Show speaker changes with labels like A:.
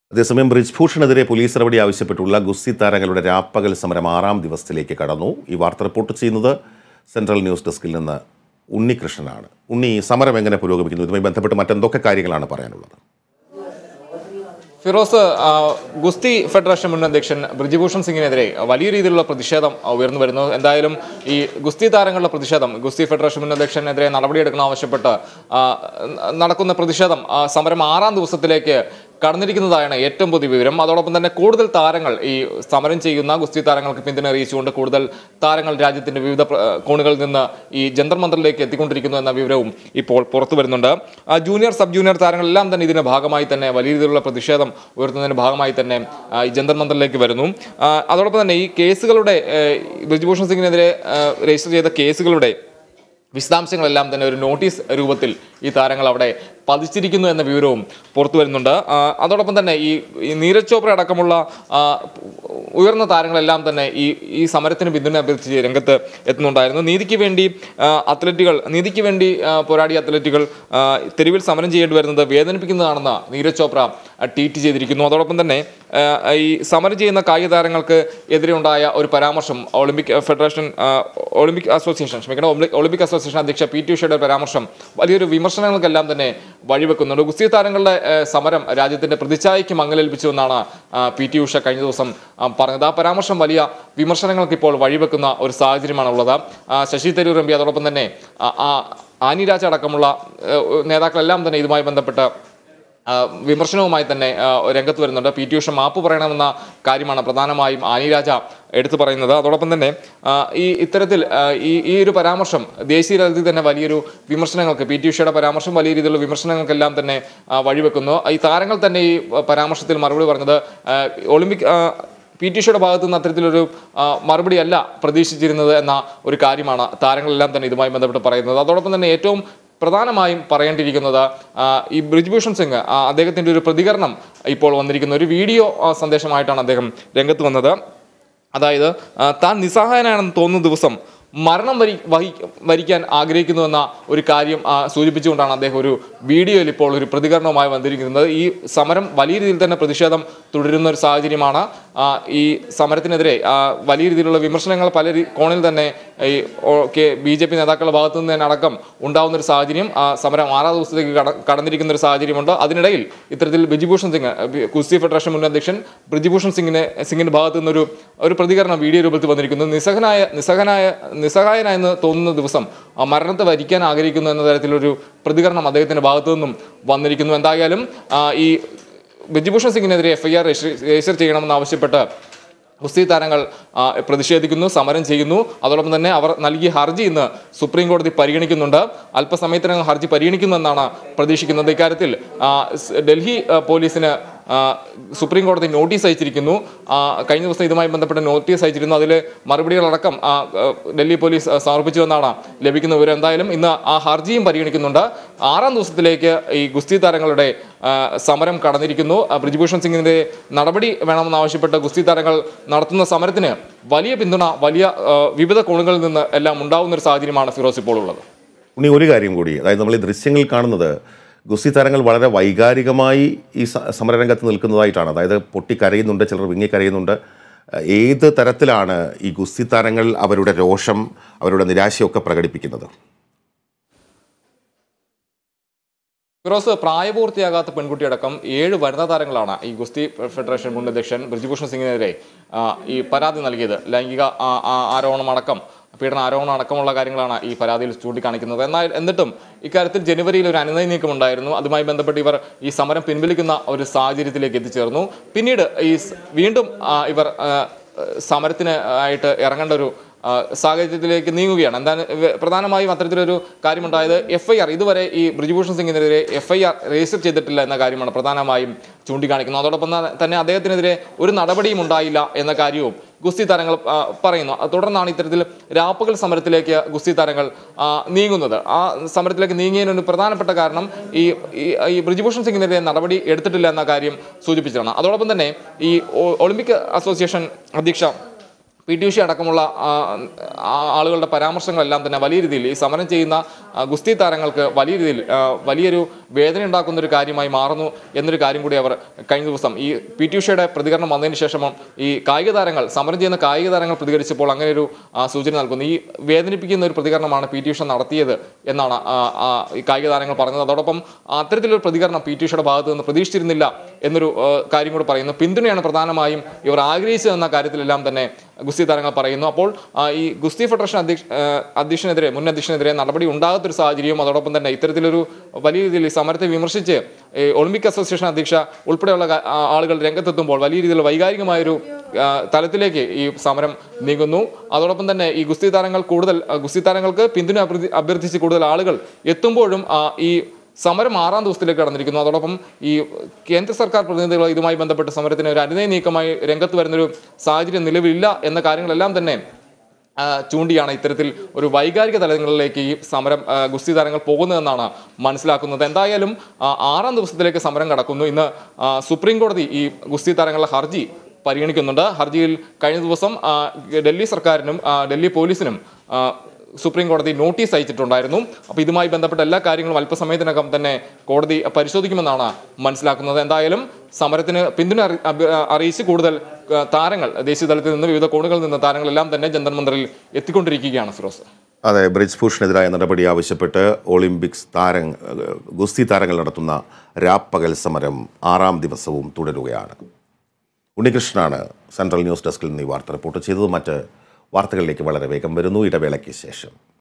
A: അതേസമയം ബ്രിജ്ഭൂഷണെതിരെ പോലീസ് നടപടി ആവശ്യപ്പെട്ടുള്ള ഗുസ്തി താരങ്ങളുടെ രാപ്പകൽ സമരം ആറാം ദിവസത്തിലേക്ക് കടന്നു ഈ വാർത്ത റിപ്പോർട്ട് ചെയ്യുന്നത് സെൻട്രൽ ന്യൂസ് ഡെസ്കിൽ നിന്ന് ഉണ്ണികൃഷ്ണനാണ് ഉണ്ണി സമരം എങ്ങനെ പുരോഗമിക്കുന്നു ഇതുമായി ബന്ധപ്പെട്ട് മറ്റെന്തൊക്കെ കാര്യങ്ങളാണ് പറയാനുള്ളത്
B: ഫിറോസ് ആ, ഗുസ്തി ഫെഡറേഷൻ മുൻ അധ്യക്ഷൻ ബ്രിജിഭൂഷൺ സിംഗിനെതിരെ വലിയ രീതിയിലുള്ള പ്രതിഷേധം ആ, ഉയർന്നു വരുന്നു എന്തായാലും ഈ ഗുസ്തി താരങ്ങളുടെ പ്രതിഷേധം ഗുസ്തി ഫെഡറേഷൻ മുൻ അധ്യക്ഷനെതിരെ നടപടിയെടുക്കണം ആവശ്യപ്പെട്ട് ആ, നടക്കുന്ന പ്രതിഷേധം ആ, സമരം ആറാം ദിവസത്തിലേക്ക് കടന്നിരിക്കുന്നതാണ് ഏറ്റവും പുതിയ വിവരം അതോടൊപ്പം തന്നെ കൂടുതൽ താരങ്ങൾ ഈ സമരം ചെയ്യുന്ന ഗുസ്തി താരങ്ങൾക്ക് പിന്തുണ അറിയിച്ചുകൊണ്ട് കൂടുതൽ താരങ്ങൾ രാജ്യത്തിന്റെ വിവിധ പ്ര- കോണുകളിൽ നിന്ന് ഈ ജന്തർ മന്ദറിലേക്ക് എത്തിക്കൊണ്ടിരിക്കുന്നു എന്ന വിവരവും ഇപ്പോൾ പുറത്തു വരുന്നുണ്ട് ആ, ജൂനിയർ സബ് ജൂനിയർ താരങ്ങളെല്ലാം തന്നെ ഇതിന്റെ ഭാഗമായി തന്നെ വലിയ രീതിയിലുള്ള പ്രതിഷേധം ഉയർത്തുന്നതിന്റെ ഭാഗമായി തന്നെ ആ, ഈ ജന്തർ മന്ദറിലേക്ക് വരുന്നു ആ, അതോടൊപ്പം തന്നെ ഈ കേസുകളുടെ ഏഹ്, ബ്രിജ്ഭൂഷൺ സിംഗിനെതിരെ ആ, രജിസ്റ്റർ ചെയ്ത കേസുകളുടെ വിശദാംശങ്ങളെല്ലാം തന്നെ ഒരു നോട്ടീസ് രൂപത്തിൽ ഈ താരങ്ങൾ അവിടെ പതിച്ചിരിക്കുന്നു എന്ന വിവരവും പുറത്തു വരുന്നുണ്ട് ആ, അതോടൊപ്പം തന്നെ ഈ ഈ നീരജ് ചോപ്ര അടക്കമുള്ള ആ, ഉയർന്ന താരങ്ങളെല്ലാം തന്നെ ഈ ഈ സമരത്തിന് പിന്തുണ അഭ്യർത്ഥിച്ച് രംഗത്ത് എത്തുന്നുണ്ടായിരുന്നു നീതിക്ക് വേണ്ടി ആ, അത്ലറ്റുകൾ നീതിക്ക് വേണ്ടി ആ, പോരാടിയ അത്ലറ്റുകൾ ആ, തെരുവിൽ സമരം ചെയ്യേണ്ടി വരുന്നത് വേദനിപ്പിക്കുന്നതാണെന്ന് നീരജ് ചോപ്ര ആ, ട്വീറ്റ് ചെയ്തിരിക്കുന്നു അതോടൊപ്പം തന്നെ ആ, ഈ സമരം ചെയ്യുന്ന കായിക താരങ്ങൾക്ക് എതിരെ ഉണ്ടായ ഒരു പരാമർശം ഒളിമ്പിക് ഫെഡറേഷൻ ആ, ഒളിമ്പിക് അസോസിയേഷൻ ക്ഷമിക്കണം ഒളിമ്പിക് ഒളിമ്പിക് അസോസിയേഷൻ അധ്യക്ഷ പി ടി ഉഷയുടെ പരാമർശം വലിയൊരു വിമർശനങ്ങൾക്കെല്ലാം തന്നെ വഴിവെക്കുന്നുണ്ട് ഗുസ്തി താരങ്ങളുടെ ആ, സമരം രാജ്യത്തിന്റെ പ്രതിച്ഛായയ്ക്ക് മങ്ങലേൽപ്പിച്ചു എന്നാണ് ആ, പി ടി ഉഷ കഴിഞ്ഞ ദിവസം ആ, പറഞ്ഞത് ആ പരാമർശം വലിയ വിമർശനങ്ങൾക്ക് ഇപ്പോൾ വഴിവെക്കുന്ന ഒരു സാഹചര്യമാണ് ഉള്ളത് ആ, ശശി തരൂർ എം പി അതോടൊപ്പം തന്നെ ആ, ആ, ആനിരാജ് അടക്കമുള്ള ആ, നേതാക്കളെല്ലാം തന്നെ ഇതുമായി ബന്ധപ്പെട്ട് ആ, വിമർശനവുമായി തന്നെ ആ, രംഗത്ത് വരുന്നുണ്ട് പി ടി ഉഷ മാപ്പ് പറയണമെന്ന കാര്യമാണ് പ്രധാനമായും ആനിരാജ എടുത്തു പറയുന്നത് അതോടൊപ്പം തന്നെ ആ, ഈ ഇത്തരത്തിൽ ആ, ഈ ഈ ഒരു പരാമർശം ദേശീയ തലത്തിൽ തന്നെ വലിയൊരു വിമർശനങ്ങൾക്ക് പി ടി ഉഷയുടെ പരാമർശം വലിയ രീതിയിലുള്ള വിമർശനങ്ങൾക്കെല്ലാം തന്നെ ആ, വഴിവെക്കുന്നു ഈ താരങ്ങൾ തന്നെ ഈ പരാമർശത്തിൽ മറുപടി പറഞ്ഞത് ആ, ഒളിമ്പിക് ആ, പി ടി ഉഷയുടെ ഭാഗത്തു നിന്ന് അത്തരത്തിലൊരു ആ, മറുപടിയല്ല പ്രതീക്ഷിച്ചിരുന്നത് എന്ന ഒരു കാര്യമാണ് താരങ്ങളെല്ലാം തന്നെ ഇതുമായി ബന്ധപ്പെട്ട് പറയുന്നത് അതോടൊപ്പം തന്നെ ഏറ്റവും പ്രധാനമായും പറയേണ്ടിയിരിക്കുന്നത് ആ, ഈ ബ്രിജ്ഭൂഷൺ സിംഗ് ആ, അദ്ദേഹത്തിന്റെ ഒരു പ്രതികരണം ഇപ്പോൾ വന്നിരിക്കുന്ന ഒരു വീഡിയോ ആ, സന്ദേശമായിട്ടാണ് അദ്ദേഹം രംഗത്ത് വന്നത് അതായത് ആ, താൻ നിസ്സഹായനാണെന്ന് തോന്നുന്ന ദിവസം മരണം വരി വഹി വരിക്കാൻ ആഗ്രഹിക്കുന്നുവെന്ന ഒരു കാര്യം ആ, സൂചിപ്പിച്ചുകൊണ്ടാണ് അദ്ദേഹം ഒരു വീഡിയോയിൽ ഇപ്പോൾ ഒരു പ്രതികരണവുമായി വന്നിരിക്കുന്നത് ഈ സമരം വലിയ രീതിയിൽ തന്നെ പ്രതിഷേധം തുടരുന്ന ഒരു സാഹചര്യമാണ് ആ, ഈ സമരത്തിനെതിരെ ആ, വലിയ രീതിയിലുള്ള വിമർശനങ്ങൾ പല രീ- കോണിൽ തന്നെ ഈ ബി ജെ പി നേതാക്കളുടെ ഭാഗത്തു നിന്ന് തന്നെ അടക്കം ഉണ്ടാവുന്ന ഒരു സാഹചര്യം ആ, സമരം ആറാം ദിവസത്തേക്ക് കട കടന്നിരിക്കുന്ന ഒരു സാഹചര്യമുണ്ട് അതിനിടയിൽ ഇത്തരത്തിൽ ബിജിഭൂഷൺ സിംഗ് ബി- കുസ്തി ഫെഡറേഷൻ മുൻ അധ്യക്ഷൻ ബ്രിജിഭൂഷൺ സിംഗിനെ സിംഗിന്റെ ഭാഗത്തു നിന്നൊരു ഒരു പ്രതികരണം വീഡിയോ രൂപത്തിൽ വന്നിരിക്കുന്നു നിസ്സഹനായ നിസ്സഹനായ നിസ്സഹായനായെന്ന് തോന്നുന്ന ദിവസം ആ മരണത്തെ വരിക്കാൻ ആഗ്രഹിക്കുന്നു എന്ന തരത്തിലൊരു പ്രതികരണം അദ്ദേഹത്തിന്റെ ഭാഗത്തു നിന്നും വന്നിരിക്കുന്നു എന്തായാലും ആ, ഈ ബിജിഭൂഷൺ സിംഗിനെതിരെ എഫ്ഐആർ രജിസ്റ്റർ ചെയ്യണമെന്ന് ആവശ്യപ്പെട്ട് ഗുസ്തി താരങ്ങൾ ആ, പ്രതിഷേധിക്കുന്നു സമരം ചെയ്യുന്നു അതോടൊപ്പം തന്നെ അവർ നൽകിയ ഹർജി ഇന്ന് സുപ്രീം കോടതി പരിഗണിക്കുന്നുണ്ട് അല്പസമയത്തിനകം ഹർജി പരിഗണിക്കുമെന്നാണ് പ്രതീക്ഷിക്കുന്നത് ഇക്കാര്യത്തിൽ ആ, സ് ഡൽഹി ആ, പോലീസിന് ആ, സുപ്രീം കോടതി നോട്ടീസ് അയച്ചിരിക്കുന്നു ആ, കഴിഞ്ഞ ദിവസം ഇതുമായി ബന്ധപ്പെട്ട നോട്ടീസ് അയച്ചിരുന്നു അതിൽ മറുപടികളടക്കം ആ, ആ, ഡൽഹി പോലീസ് ആ, സമർപ്പിച്ചുവെന്നാണ് ലഭിക്കുന്ന വിവരം എന്തായാലും ഇന്ന് ആ ഹർജിയും പരിഗണിക്കുന്നുണ്ട് ആറാം ദിവസത്തിലേക്ക് ഈ ഗുസ്തി താരങ്ങളുടെ ആ, സമരം കടന്നിരിക്കുന്നു ആ, ബ്രിജ്ഭൂഷൺ സിംഗിന്റെ നടപടി വേണമെന്ന് ആവശ്യപ്പെട്ട് ഗുസ്തി താരങ്ങൾ നടത്തുന്ന സമരത്തിന് വലിയ പിന്തുണ വലിയ ആ, വിവിധ കോണുകളിൽ നിന്ന് എല്ലാം ഉണ്ടാവുന്ന ഒരു സാഹചര്യമാണ് ഫിറോസ് ഇപ്പോൾ ഉള്ളത്
A: ഉണ്ണി ഒരു കാര്യം കൂടി അതായത് നമ്മൾ ഈ ദൃശ്യങ്ങളിൽ കാണുന്നത് ഗുസ്തി താരങ്ങൾ വളരെ വൈകാരികമായി ഈ സ- സമരരംഗത്ത് നിൽക്കുന്നതായിട്ടാണ് അതായത് പൊട്ടിക്കരയുന്നുണ്ട് ചിലർ വിങ്ങിക്കരയുന്നുണ്ട് ഏത് തരത്തിലാണ് ഈ ഗുസ്തി താരങ്ങൾ അവരുടെ രോഷം അവരുടെ നിരാശയൊക്കെ പ്രകടിപ്പിക്കുന്നത്
B: ഫിറോസ് പ്രായപൂർത്തിയാകാത്ത പെൺകുട്ടിയടക്കം ഏഴ് വനിതാ താരങ്ങളാണ് ഈ ഗുസ്തി ഫെഡറേഷൻ മുൻ അധ്യക്ഷൻ ബ്രിജ്ഭൂഷൺ സിംഗിനെതിരെ ആ, ഈ പരാതി നൽകിയത് ലൈംഗിക ആ, ആ, ആരോപണം അടക്കം പീഡന ആരോപണം അടക്കമുള്ള കാര്യങ്ങളാണ് ഈ പരാതിയിൽ ചൂണ്ടിക്കാണിക്കുന്നത് എന്നാൽ എന്നിട്ടും ഇക്കാര്യത്തിൽ ജനുവരിയിൽ ഒരു അനുനയ നീക്കം ഉണ്ടായിരുന്നു അതുമായി ബന്ധപ്പെട്ട് ഇവർ ഈ സമരം പിൻവലിക്കുന്ന ഒരു സാഹചര്യത്തിലേക്ക് എത്തിച്ചേർന്നു പിന്നീട് ഈ സ് വീണ്ടും ആ, ഇവർ ആ, സമരത്തിന് ആയിട്ട് ഇറങ്ങേണ്ട ഒരു ആ, സാഹചര്യത്തിലേക്ക് നീങ്ങുകയാണ് എന്താണ് ഇവ- പ്രധാനമായും അത്തരത്തിലൊരു കാര്യമുണ്ടായത് എഫ് ഐ ആർ ഇതുവരെ ഈ ബ്രിജ്ഭൂഷൺ സിംഗിനെതിരെ എഫ് ഐ ആർ രജിസ്റ്റർ ചെയ്തിട്ടില്ല എന്ന കാര്യമാണ് പ്രധാനമായും ചൂണ്ടിക്കാണിക്കുന്നത് അതോടൊപ്പം ത- തന്നെ അദ്ദേഹത്തിനെതിരെ ഒരു നടപടിയും ഉണ്ടായില്ല എന്ന കാര്യവും ഗുസ്തി താരങ്ങൾ ആ, പറയുന്നു അത് തുടർന്നാണ് ഇത്തരത്തിൽ രാപ്പകൽ സമരത്തിലേക്ക് ഗുസ്തി താരങ്ങൾ ആ, നീങ്ങുന്നത് ആ സമരത്തിലേക്ക് നീങ്ങിയതിന് ഒരു പ്രധാനപ്പെട്ട കാരണം ഈ ഈ- ഈ ബ്രിജ്ഭൂഷൺ സിംഗിനെതിരെ നടപടി എടുത്തിട്ടില്ല എന്ന കാര്യം സൂചിപ്പിച്ചതാണ് അതോടൊപ്പം തന്നെ ഈ ഒ- ഒളിമ്പിക് അസോസിയേഷൻ അധ്യക്ഷ പി ടി ഉഷ അടക്കമുള്ള ആ, ആ, ആളുകളുടെ പരാമർശങ്ങളെല്ലാം തന്നെ വലിയ രീതിയിൽ ഈ സമരം ചെയ്യുന്ന ആ, ഗുസ്തി താരങ്ങൾക്ക് വലിയ രീതിയിൽ ആ, വലിയൊരു വേദന ഉണ്ടാക്കുന്ന ഒരു കാര്യമായി മാറുന്നു എന്നൊരു കാര്യം കൂടി അവർ കഴിഞ്ഞ ദിവസം ഈ പി ടി ഉഷയുടെ പ്രതികരണം വന്നതിന് ശേഷം ഈ കായിക താരങ്ങൾ സമരം ചെയ്യുന്ന കായിക താരങ്ങൾ പ്രതികരിച്ചപ്പോൾ അങ്ങനെ ഒരു ആ, സൂചന നൽകുന്നു ഈ വേദനിപ്പിക്കുന്ന ഒരു പ്രതികരണമാണ് പി ടി ഉഷ നടത്തിയത് എന്നാണ് ആ, ആ, ഈ കായിക താരങ്ങൾ പറഞ്ഞത് അതോടൊപ്പം അത്തരത്തിലൊരു പ്രതികരണം പി ടി ഉഷയുടെ ഭാഗത്ത് നിന്ന് പ്രതീക്ഷിച്ചിരുന്നില്ല എന്നൊരു ആ, കാര്യം കൂടി പറയുന്നു പിന്തുണയാണ് പ്രധാനമായും ഇവർ ആഗ്രഹിച്ചതെന്ന കാര്യത്തിലെല്ലാം തന്നെ ഗുസ്തി താരങ്ങൾ പറയുന്നു അപ്പോൾ ആ, ഈ ഗുസ്തി ഫെഡറേഷൻ അധ്യക്ഷ ആ, അധ്യക്ഷനെതിരെ മുൻ അധ്യക്ഷനെതിരെ നടപടി ഉണ്ടാകാത്തൊരു സാഹചര്യവും അതോടൊപ്പം തന്നെ ഇത്തരത്തിലൊരു വലിയ രീതിയിൽ ഈ സമരത്തെ വിമർശിച്ച് ഈ ഒളിമ്പിക് അസോസിയേഷൻ അധ്യക്ഷ ഉൾപ്പെടെയുള്ള കാ- ആ, ആളുകൾ രംഗത്തെത്തുമ്പോൾ വലിയ രീതിയിലുള്ള വൈകാരികമായൊരു ആ, തലത്തിലേക്ക് ഈ സമരം നീങ്ങുന്നു അതോടൊപ്പം തന്നെ ഈ ഗുസ്തി താരങ്ങൾ കൂടുതൽ ആ, ഗുസ്തി താരങ്ങൾക്ക് പിന്തുണ അഭ്യർത്ഥി- അഭ്യർത്ഥിച്ച് കൂടുതൽ ആളുകൾ എത്തുമ്പോഴും ആ, ഈ സമരം ആറാം ദിവസത്തിലേക്ക് കടന്നിരിക്കുന്നു അതോടൊപ്പം ഈ കേന്ദ്ര സർക്കാർ പ്രതിനിധികൾ ഇതുമായി ബന്ധപ്പെട്ട് സമരത്തിന് ഒരു അനുനയ നീക്കമായി രംഗത്ത് വരുന്നൊരു സാഹചര്യം നിലവിലില്ല എന്ന കാര്യങ്ങളെല്ലാം തന്നെ ആ, ചൂണ്ടിയാണ് ഇത്തരത്തിൽ ഒരു വൈകാരിക തലങ്ങളിലേക്ക് ഈ സമരം ആ, ഗുസ്തി താരങ്ങൾ പോകുന്നതെന്നാണ് മനസ്സിലാക്കുന്നത് എന്തായാലും ആ, ആറാം ദിവസത്തിലേക്ക് സമരം കടക്കുന്നു ഇന്ന് ആ, സുപ്രീം കോടതി ഈ ഗുസ്തി താരങ്ങളുടെ ഹർജി പരിഗണിക്കുന്നുണ്ട് ഹർജിയിൽ കഴിഞ്ഞ ദിവസം ആ, ഡൽഹി സർക്കാരിനും ആ, ഡൽഹി പോലീസിനും ആ, സുപ്രീം കോടതി നോട്ടീസ് അയച്ചിട്ടുണ്ടായിരുന്നു അപ്പോൾ ഇതുമായി ബന്ധപ്പെട്ട എല്ലാ കാര്യങ്ങളും അല്പസമയത്തിനകം തന്നെ കോടതി പരിശോധിക്കുമെന്നാണ് മനസ്സിലാക്കുന്നത് എന്തായാലും സമരത്തിന് പിന്തുണ അറി- അഭ്യ- അറിയിച്ച് കൂടുതൽ ആ, താരങ്ങൾ ദേശീയ തലത്തിൽ നിന്ന് വിവിധ കോണുകളിൽ നിന്ന് താരങ്ങളെല്ലാം തന്നെ ജന്തർ മന്ദിറിൽ എത്തിക്കൊണ്ടിരിക്കുകയാണ് ഫിറോസ്
A: അതെ ബ്രിജ് ഭൂഷണെതിരായ നടപടി ആവശ്യപ്പെട്ട് ഒളിമ്പിക്സ് താരങ്ങൾ ഗുസ്തി താരങ്ങൾ നടത്തുന്ന രാപ്പകൽ സമരം ആറാം ദിവസവും തുടരുകയാണ് ഉണ്ണികൃഷ്ണനാണ് സെൻട്രൽ ന്യൂസ് ഡെസ്കിൽ നിന്ന് ഈ വാർത്ത റിപ്പോർട്ട് ചെയ്തത് മറ്റ് വാർത്തകളിലേക്ക് വളരെ വേഗം വരുന്നു ഇടവേളയ്ക്ക് ശേഷം